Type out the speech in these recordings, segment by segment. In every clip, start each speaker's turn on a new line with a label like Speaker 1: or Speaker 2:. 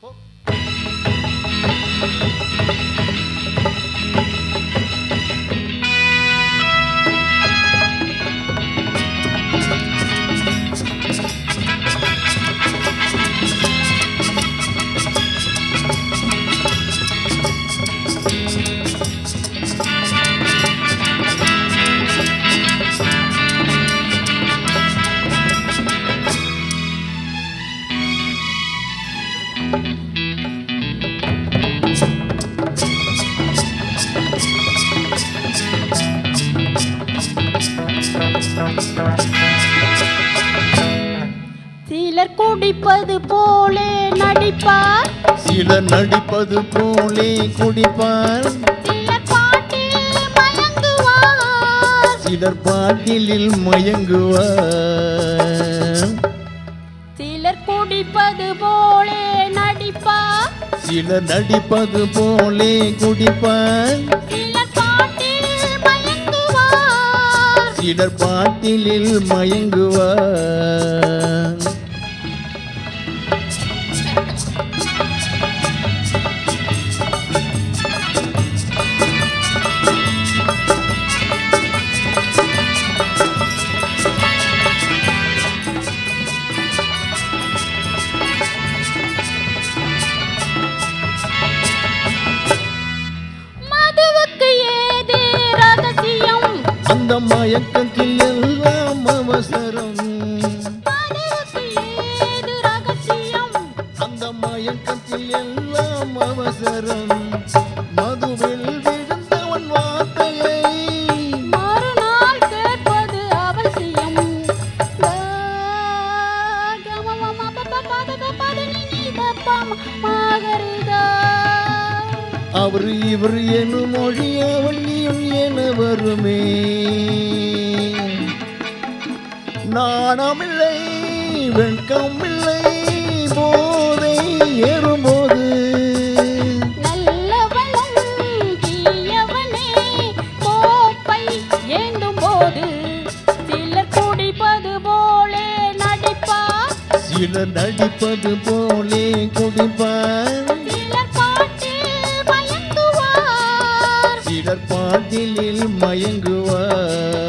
Speaker 1: சிலர் குடிப்பது போலே நடிப்பார்
Speaker 2: சிலர் நடிப்பது போலே குடிப்பார்
Speaker 1: சிலர் பாட்டில் மயங்குவார்
Speaker 2: சிலர் பாட்டிலில் மயங்குவார்
Speaker 1: சிலர் குடிப்பது போலே நடிப்பார்
Speaker 2: சிலர் நடிப்பது போலே குடிப்பார்
Speaker 1: சிலர் பாட்டில் மயங்குவார்
Speaker 2: சிலர் பாட்டிலில் மயங்குவார்
Speaker 1: மதுவுக்கு ஏது ரகசியம்
Speaker 2: அந்த மயக்கத்தில் எல்லாம் அவசரம்
Speaker 1: மதுவுக்கு ஏது ரகசியம்
Speaker 2: அந்த மயக்கத்தில் எல்லாம் அவசரம் மதுவில் விழுந்தவன் வார்த்தையை
Speaker 1: மறுநாள் கேட்பது அவசியம்
Speaker 2: அவர் இவர் எனும் மொழி அவள்ளியும் என வருமே நாணமில்லை வெட்கமில்லை போதை ஏறும்போது
Speaker 1: நல்லவனும் தீயவனே கோப்பை ஏந்தும் போது சிலர் குடிப்பது போலே நடிப்பார்
Speaker 2: சிலர் நடிப்பது போலே குடிப்பார்
Speaker 1: சிலர் பாட்டில் மயங்குவார்
Speaker 2: சிலர் பாட்டிலில் மயங்குவார்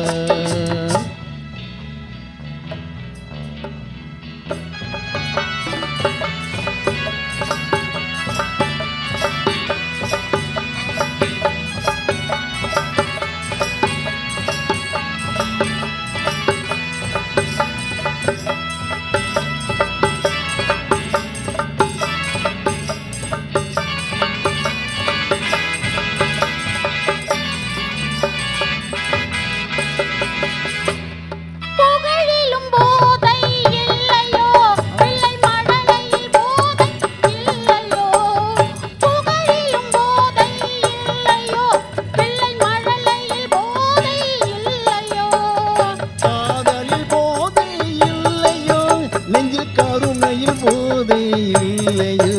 Speaker 1: புகழிலும் போதை இல்லையோ பிள்ளை மடலையில் போதை இல்லையோ புகழிலும் போதை இல்லையோ பிள்ளை மடலையில் போதை இல்லையோ
Speaker 2: காதலில் போதை இல்லையோ நெஞ்சில் கருணையில் போதை இல்லையோ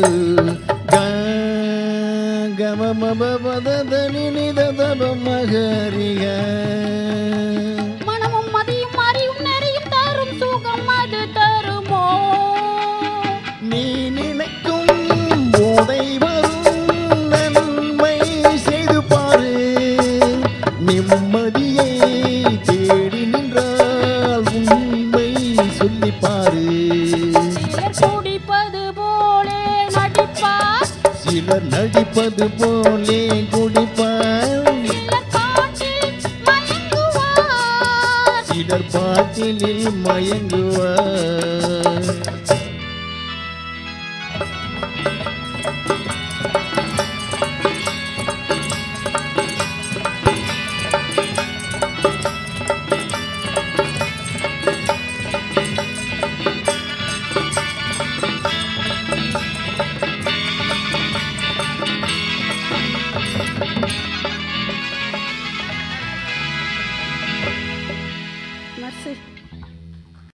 Speaker 2: கமமபதனிதபமகரிக
Speaker 1: மனமும் மதியும் அறிவும் நெறியும் தரும் சுகம் அது தருமோ
Speaker 2: நீ நினைக்கும் போதை வரும் நன்மை செய்து பாரு நிம்மதியை தேடி நின்றால் உண்மை சொல்லி பாரு
Speaker 1: சிலர் குடிப்பது போலே நடிப்பார்
Speaker 2: சிலர் நடிப்பது போலே குடிப்பார்
Speaker 1: சிலர் பாட்டில் மயங்குவார்
Speaker 2: சிலர் பாட்டிலில் மயங்குவார்